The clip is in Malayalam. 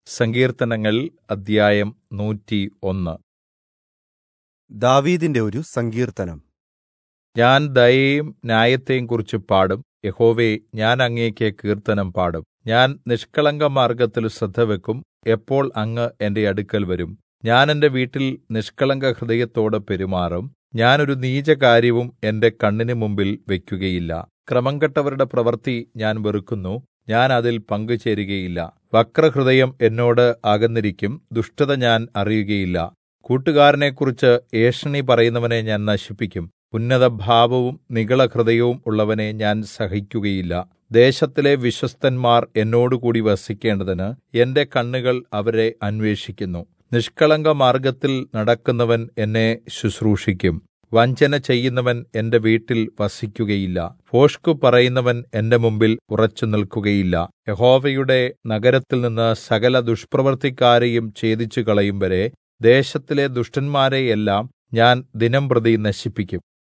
സങ്കീർത്തനങ്ങൾ അദ്ധ്യായം നൂറ്റി ഒന്ന് ദാവീദിന്റെ ഒരു സങ്കീർത്തനം ഞാൻ ദയയെയും ന്യായത്തെയും കുറിച്ച് പാടും യഹോവേ ഞാൻ അങ്ങേക്ക് കീർത്തനം പാടും ഞാൻ നിഷ്കളങ്കമാർഗ്ഗത്തിൽ ശ്രദ്ധവെക്കും എപ്പോൾ അങ്ങ് എന്റെ അടുക്കൽ വരും ഞാൻ എന്റെ വീട്ടിൽ നിഷ്കളങ്ക ഹൃദയത്തോടെ പെരുമാറും ഞാൻ ഒരു നീചകാര്യവും എന്റെ കണ്ണിന് മുമ്പിൽ വയ്ക്കുകയില്ല ക്രമംകെട്ടവരുടെ പ്രവൃത്തി ഞാൻ വെറുക്കുന്നു ഞാൻ അതിൽ പങ്കുചേരുകയില്ല വക്രഹൃദയം എന്നോട് അകന്നിരിക്കും ദുഷ്ടത ഞാൻ അറിയുകയില്ല കൂട്ടുകാരനെക്കുറിച്ച് ഏഷണി പറയുന്നവനെ ഞാൻ നശിപ്പിക്കും ഉന്നതഭാവവും നിഗളഹൃദയവും ഉള്ളവനെ ഞാൻ സഹിക്കുകയില്ല ദേശത്തിലെ വിശ്വസ്തന്മാർ എന്നോടുകൂടി വസിക്കേണ്ടതിന് എന്റെ കണ്ണുകൾ അവരെ അന്വേഷിക്കുന്നു നിഷ്കളങ്ക മാർഗ്ഗത്തിൽ നടക്കുന്നവൻ എന്നെ ശുശ്രൂഷിക്കും വഞ്ചന ചെയ്യുന്നവൻ എന്റെ വീട്ടിൽ വസിക്കുകയില്ല ഭോഷ്കു പറയുന്നവൻ എന്റെ മുമ്പിൽ ഉറച്ചു നിൽക്കുകയില്ല യഹോവയുടെ നഗരത്തിൽ നിന്ന് സകല ദുഷ്പ്രവൃത്തിക്കാരെയും ഛേദിച്ചു കളയും വരെ ദേശത്തിലെ ദുഷ്ടന്മാരെയെല്ലാം ഞാൻ ദിനംപ്രതി നശിപ്പിക്കും